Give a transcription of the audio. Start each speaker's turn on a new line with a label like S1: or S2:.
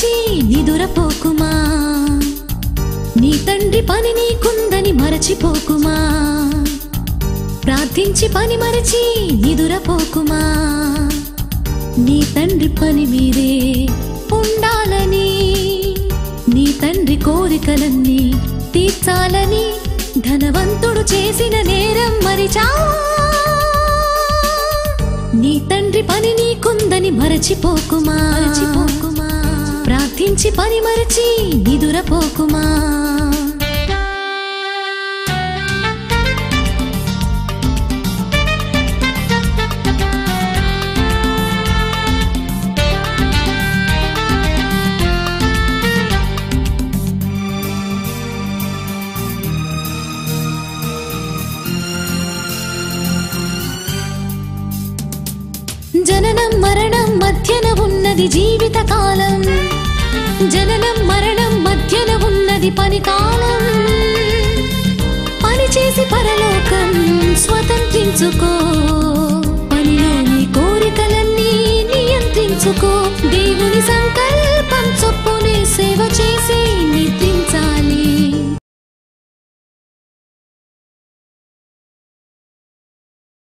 S1: మరచి నిదురపోకుమా నీ తండ్రి పని నీకుందని మరచిపోకుమా ప్రార్థించి పని మరచి నిదురపోకుమా నీ తండ్రి పని మీదే ఉండాలని నీ తండ్రి కోరికలన్నీ తీర్చాలని ధనవంతుడు చేసిన నేరం మరిచా నీ తండ్రి పని నీకుందని మరచిపోకుమా మరచిపోకుమా ప్రార్థించి పని మరచి నిదురపోకుమా జననం మరణం మధ్యన ఉన్నది జీవిత కాలం జననం మరణం మధ్యన ఉన్నది పని కాలం పని చేసి పరలోకం స్వతంత్రించుకో పనిలోని కోరికలన్నీ నియంత్రించుకో దేవుని సంకల్పం చొప్పునే సేవ చే